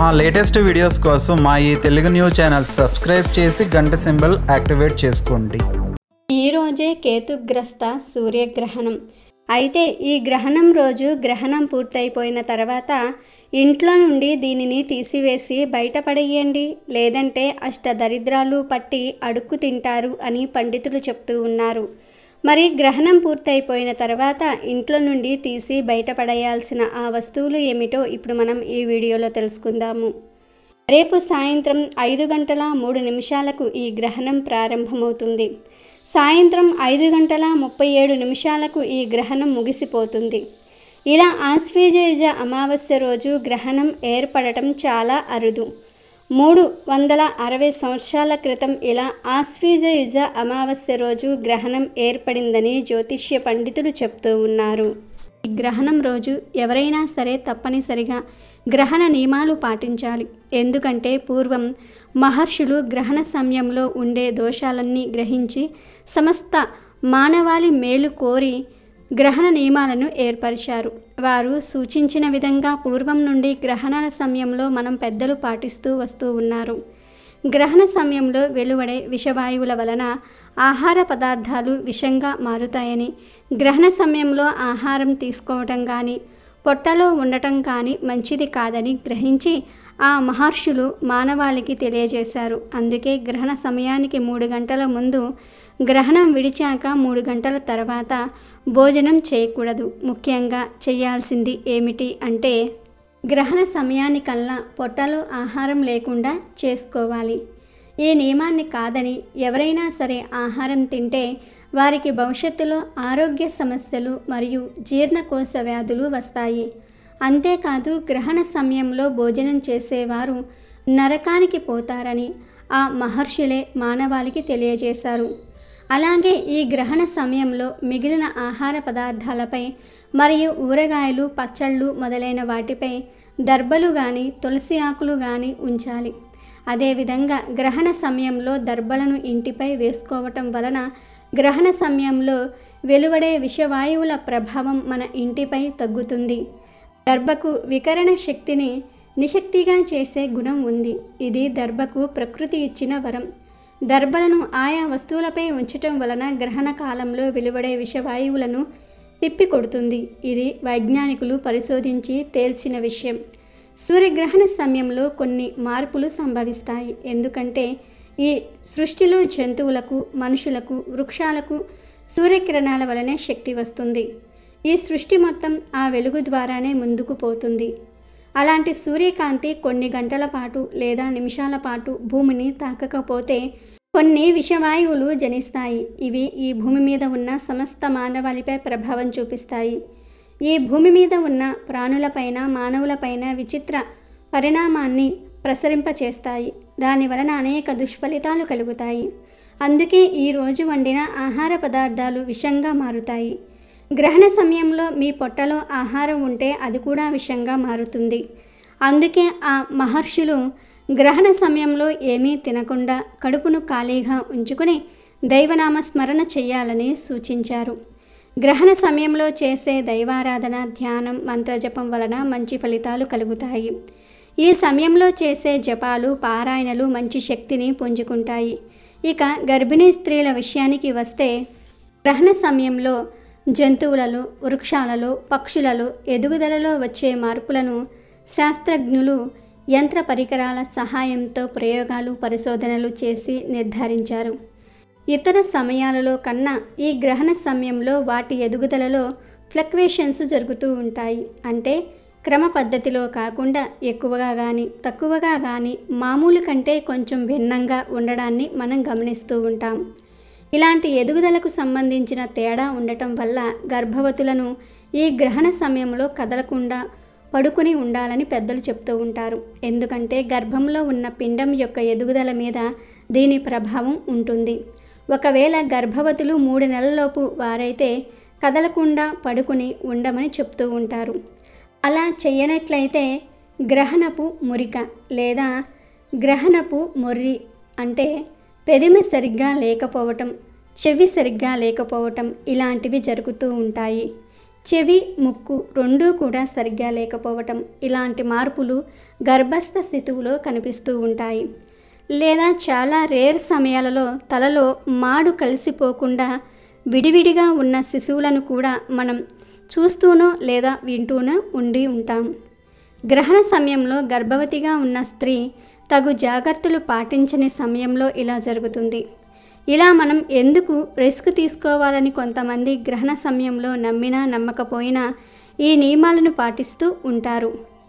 మా latest videos కోసం మా ఈ తెలుగు న్యూస్ ఛానల్ సబ్స్క్రైబ్ చేసి గంట సింబల్ యాక్టివేట్ చేసుకోండి ఈరోజే కేతుగ్రస్త సూర్యగ్రహణం అయితే ఈ గ్రహణం రోజు గ్రహణం పూర్తయిపోయిన తర్వాత ఇంట్లో నుండి దీనిని తీసివేసి బయటపడేయండి లేదంటే అష్టదరిద్రాలు పట్టి అడుక్కు తింటారు అని పండితులు చెప్తూ ఉన్నారు మరి గ్రహణం పూర్తయిపోయిన తర్వాత ఇంట్లో నుండి తీసి బయటపడేయాల్సిన ఆ వస్తువులు ఏమిటో ఇప్పుడు మనం ఈ వీడియోలో తెలుసుకుందాము రేపు సాయంత్రం ఐదు గంటల మూడు నిమిషాలకు ఈ గ్రహణం ప్రారంభమవుతుంది సాయంత్రం ఐదు గంటల ముప్పై ఏడు నిమిషాలకు ఈ గ్రహణం ముగిసిపోతుంది ఇలా ఆశ్వీజయుజ అమావాస్య రోజు గ్రహణం ఏర్పడటం చాలా అరుదు మూడు వందల అరవై సంవత్సరాల క్రితం ఇలా ఆశ్వీజయుజ అమావాస్య రోజు గ్రహణం ఏర్పడిందని జ్యోతిష్య పండితులు చెప్తూ ఉన్నారు ఈ గ్రహణం రోజు ఎవరైనా సరే తప్పనిసరిగా గ్రహణ నియమాలు పాటించాలి ఎందుకంటే పూర్వం మహర్షులు గ్రహణ సమయంలో ఉండే దోషాలన్నీ గ్రహించి సమస్త మానవాళి మేలు కోరి గ్రహణ నియమాలను ఏర్పరిచారు వారు సూచించిన విధంగా పూర్వం నుండి గ్రహణాల సమయంలో మనం పెద్దలు పాటిస్తూ వస్తూ ఉన్నారు గ్రహణ సమయంలో వెలువడే విషవాయువుల వలన ఆహార పదార్థాలు విషంగా మారుతాయని గ్రహణ సమయంలో ఆహారం తీసుకోవటం కానీ పొట్టలో ఉండటం కానీ మంచిది కాదని గ్రహించి ఆ మహర్షులు మానవాళికి తెలియజేశారు అందుకే గ్రహణ సమయానికి మూడు గంటల ముందు గ్రహణం విడిచాక మూడు గంటల తర్వాత భోజనం చేయకూడదు ముఖ్యంగా చేయాల్సింది ఏమిటి అంటే గ్రహణ సమయానికల్లా పొట్టలో ఆహారం లేకుండా చేసుకోవాలి ఈ నియమాన్ని కాదని ఎవరైనా సరే ఆహారం తింటే వారికి భవిష్యత్తులో ఆరోగ్య సమస్యలు మరియు జీర్ణకోశ వ్యాధులు వస్తాయి అంతేకాదు గ్రహణ సమయంలో భోజనం చేసేవారు నరకానికి పోతారని ఆ మహర్షులే మానవాళికి తెలియజేశారు అలాగే ఈ గ్రహణ సమయంలో మిగిలిన ఆహార పదార్థాలపై మరియు ఊరగాయలు పచ్చళ్ళు మొదలైన వాటిపై దర్బలు కానీ తులసి ఆకులు కానీ ఉంచాలి అదేవిధంగా గ్రహణ సమయంలో దర్బలను ఇంటిపై వేసుకోవటం వలన గ్రహణ సమయంలో వెలువడే విషవాయువుల ప్రభావం మన ఇంటిపై తగ్గుతుంది దర్భకు వికరణ శక్తిని నిశక్తిగా చేసే గుణం ఉంది ఇది దర్భకు ప్రకృతి ఇచ్చిన వరం దర్భలను ఆయా వస్తువులపై ఉంచటం వలన గ్రహణ కాలంలో వెలువడే విషవాయువులను తిప్పికొడుతుంది ఇది వైజ్ఞానికులు పరిశోధించి తేల్చిన విషయం సూర్యగ్రహణ సమయంలో కొన్ని మార్పులు సంభవిస్తాయి ఎందుకంటే ఈ సృష్టిలో జంతువులకు మనుషులకు వృక్షాలకు సూర్యకిరణాల వలనే శక్తి వస్తుంది ఈ సృష్టి మొత్తం ఆ వెలుగు ద్వారానే ముందుకు పోతుంది అలాంటి సూర్యకాంతి కొన్ని గంటల పాటు లేదా నిమిషాల పాటు భూమిని తాకకపోతే కొన్ని విషవాయువులు జనిస్తాయి ఇవి ఈ భూమి మీద ఉన్న సమస్త మానవాళిపై ప్రభావం చూపిస్తాయి ఈ భూమి మీద ఉన్న ప్రాణులపైన మానవులపైన విచిత్ర పరిణామాన్ని ప్రసరింపచేస్తాయి దాని వలన అనేక దుష్ఫలితాలు కలుగుతాయి అందుకే ఈ రోజు వండిన ఆహార పదార్థాలు విషంగా మారుతాయి గ్రహణ సమయంలో మీ పొట్టలో ఆహారం ఉంటే అది కూడా విషంగా మారుతుంది అందుకే ఆ మహర్షులు గ్రహణ సమయంలో ఏమీ తినకుండా కడుపును ఖాళీగా ఉంచుకుని దైవనామ స్మరణ చేయాలని సూచించారు గ్రహణ సమయంలో చేసే దైవారాధన ధ్యానం మంత్రజపం వలన మంచి ఫలితాలు కలుగుతాయి ఈ సమయంలో చేసే జపాలు పారాయణలు మంచి శక్తిని పుంజుకుంటాయి ఇక గర్భిణీ స్త్రీల విషయానికి వస్తే గ్రహణ సమయంలో జంతువులలో వృక్షాలలో పక్షులలో ఎదుగుదలలో వచ్చే మార్పులను శాస్త్రజ్ఞులు యంత్ర పరికరాల సహాయంతో ప్రయోగాలు పరిశోధనలు చేసి నిర్ధారించారు ఇతర సమయాలలో కన్నా ఈ గ్రహణ సమయంలో వాటి ఎదుగుదలలో ఫ్లక్వేషన్స్ జరుగుతూ ఉంటాయి అంటే క్రమ పద్ధతిలో కాకుండా ఎక్కువగా కానీ తక్కువగా కానీ మామూలు కంటే కొంచెం భిన్నంగా ఉండడాన్ని మనం గమనిస్తూ ఉంటాం ఇలాంటి ఎదుగుదలకు సంబంధించిన తేడా ఉండటం వల్ల గర్భవతులను ఈ గ్రహణ సమయంలో కదలకుండా పడుకుని ఉండాలని పెద్దలు చెప్తూ ఉంటారు ఎందుకంటే గర్భంలో ఉన్న పిండం యొక్క ఎదుగుదల మీద దీని ప్రభావం ఉంటుంది ఒకవేళ గర్భవతులు మూడు నెలలలోపు వారైతే కదలకుండా పడుకుని ఉండమని చెప్తూ ఉంటారు అలా చేయనట్లయితే గ్రహణపు మురిక లేదా గ్రహణపు మొర్రి అంటే పెదిమ సరిగ్గా లేకపోవటం చెవి సరిగ్గా లేకపోవటం ఇలాంటివి జరుగుతూ ఉంటాయి చెవి ముక్కు రెండూ కూడా సరిగ్గా లేకపోవటం ఇలాంటి మార్పులు గర్భస్థ స్థితువులో కనిపిస్తూ ఉంటాయి లేదా చాలా రేర్ సమయాలలో తలలో మాడు కలిసిపోకుండా విడివిడిగా ఉన్న శిశువులను కూడా మనం చూస్తూనో లేదా వింటూనో ఉండి ఉంటాం గ్రహణ సమయంలో గర్భవతిగా ఉన్న స్త్రీ తగు జాగ్రత్తలు పాటించని సమయంలో ఇలా జరుగుతుంది ఇలా మనం ఎందుకు రిస్క్ తీసుకోవాలని కొంతమంది గ్రహణ సమయంలో నమ్మినా నమ్మకపోయినా ఈ నియమాలను పాటిస్తూ ఉంటారు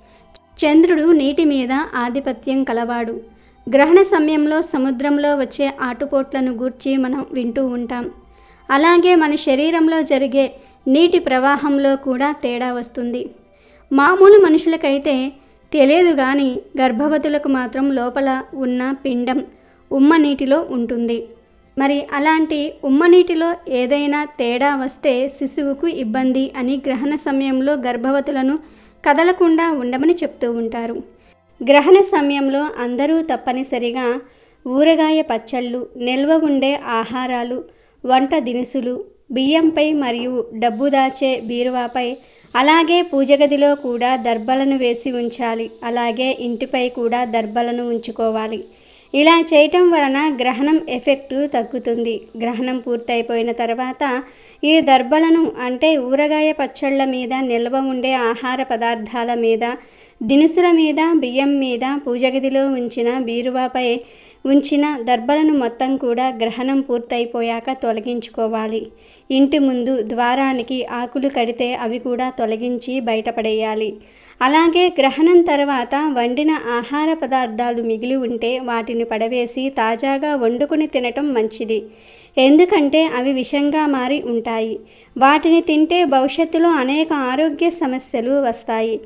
చంద్రుడు నీటి మీద ఆధిపత్యం కలవాడు గ్రహణ సమయంలో సముద్రంలో వచ్చే ఆటుపోట్లను గూర్చి మనం వింటూ ఉంటాం అలాగే మన శరీరంలో జరిగే నీటి ప్రవాహంలో కూడా తేడా వస్తుంది మామూలు మనుషులకైతే తెలియదు కానీ గర్భవతులకు మాత్రం లోపల ఉన్న పిండం ఉమ్మ నీటిలో ఉంటుంది మరి అలాంటి ఉమ్మ నీటిలో ఏదైనా తేడా వస్తే శిశువుకు ఇబ్బంది అని గ్రహణ సమయంలో గర్భవతులను కదలకుండా ఉండమని చెప్తూ ఉంటారు గ్రహణ సమయంలో అందరూ తప్పనిసరిగా ఊరగాయ పచ్చళ్ళు నిల్వ ఉండే ఆహారాలు వంట దినుసులు బియ్యంపై మరియు డబ్బు దాచే బీరువాపై అలాగే పూజగదిలో కూడా దర్బలను వేసి ఉంచాలి అలాగే ఇంటిపై కూడా దర్బలను ఉంచుకోవాలి ఇలా చేయటం వలన గ్రహణం ఎఫెక్టు తగ్గుతుంది గ్రహణం పూర్తయిపోయిన తర్వాత ఈ దర్బలను అంటే ఊరగాయ పచ్చళ్ళ మీద నిల్వ ఉండే ఆహార పదార్థాల మీద దినుసుల మీద బియ్యం మీద పూజగదిలో ఉంచిన బీరువాపై ఉంచిన దర్బలను మొత్తం కూడా గ్రహణం పూర్తయిపోయాక తొలగించుకోవాలి ఇంటి ముందు ద్వారానికి ఆకులు కడితే అవి కూడా తొలగించి బయటపడేయాలి అలాగే గ్రహణం తర్వాత వండిన ఆహార పదార్థాలు మిగిలి ఉంటే వాటిని పడవేసి తాజాగా వండుకుని తినటం మంచిది ఎందుకంటే అవి విషంగా మారి ఉంటాయి వాటిని తింటే భవిష్యత్తులో అనేక ఆరోగ్య సమస్యలు వస్తాయి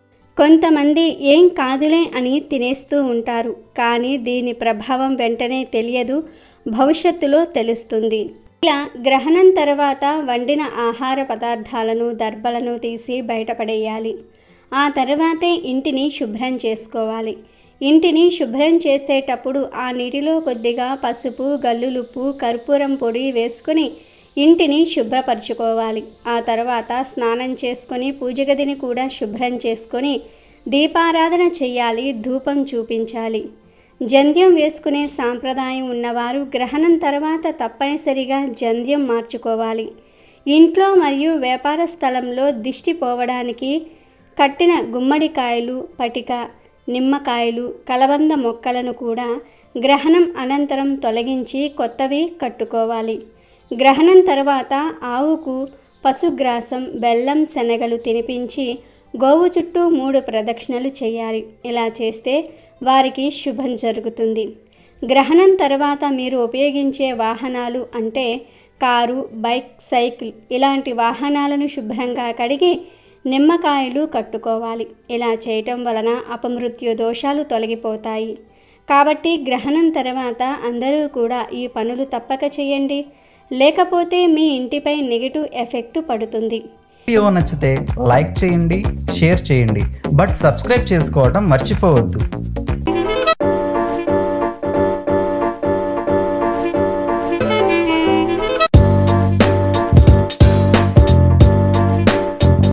కొంతమంది ఏం కాదులే అని తినేస్తూ ఉంటారు కానీ దీని ప్రభావం వెంటనే తెలియదు భవిష్యత్తులో తెలుస్తుంది ఇలా గ్రహణం తర్వాత వండిన ఆహార పదార్థాలను దర్బలను తీసి బయటపడేయాలి ఆ తర్వాతే ఇంటిని శుభ్రం చేసుకోవాలి ఇంటిని శుభ్రం చేసేటప్పుడు ఆ నీటిలో కొద్దిగా పసుపు గల్లులుప్పు కర్పూరం పొడి వేసుకుని ఇంటిని శుభ్రపరచుకోవాలి ఆ తర్వాత స్నానం చేసుకొని పూజగదిని కూడా శుభ్రం చేసుకొని దీపారాధన చేయాలి ధూపం చూపించాలి జంధ్యం వేసుకునే సాంప్రదాయం ఉన్నవారు గ్రహణం తర్వాత తప్పనిసరిగా జంధ్యం మార్చుకోవాలి ఇంట్లో మరియు వ్యాపార స్థలంలో దిష్టి పోవడానికి కట్టిన గుమ్మడికాయలు పటిక నిమ్మకాయలు కలబంద మొక్కలను కూడా గ్రహణం అనంతరం తొలగించి కొత్తవి కట్టుకోవాలి గ్రహణం తర్వాత ఆవుకు పశుగ్రాసం బెల్లం శనగలు తినిపించి గోవు చుట్టూ మూడు ప్రదక్షిణలు చేయాలి ఇలా చేస్తే వారికి శుభం జరుగుతుంది గ్రహణం తర్వాత మీరు ఉపయోగించే వాహనాలు అంటే కారు బైక్ సైకిల్ ఇలాంటి వాహనాలను శుభ్రంగా కడిగి నిమ్మకాయలు కట్టుకోవాలి ఇలా చేయటం వలన అపమృత్యు దోషాలు తొలగిపోతాయి కాబట్టి గ్రహణం తర్వాత అందరూ కూడా ఈ పనులు తప్పక చేయండి లేకపోతే మీ ఇంటిపై నెగిటివ్ ఎఫెక్ట్ పడుతుంది వీడియో నచ్చితే లైక్ చేయండి షేర్ చేయండి బట్ సబ్స్క్రైబ్ చేసుకోవడం మర్చిపోవద్దు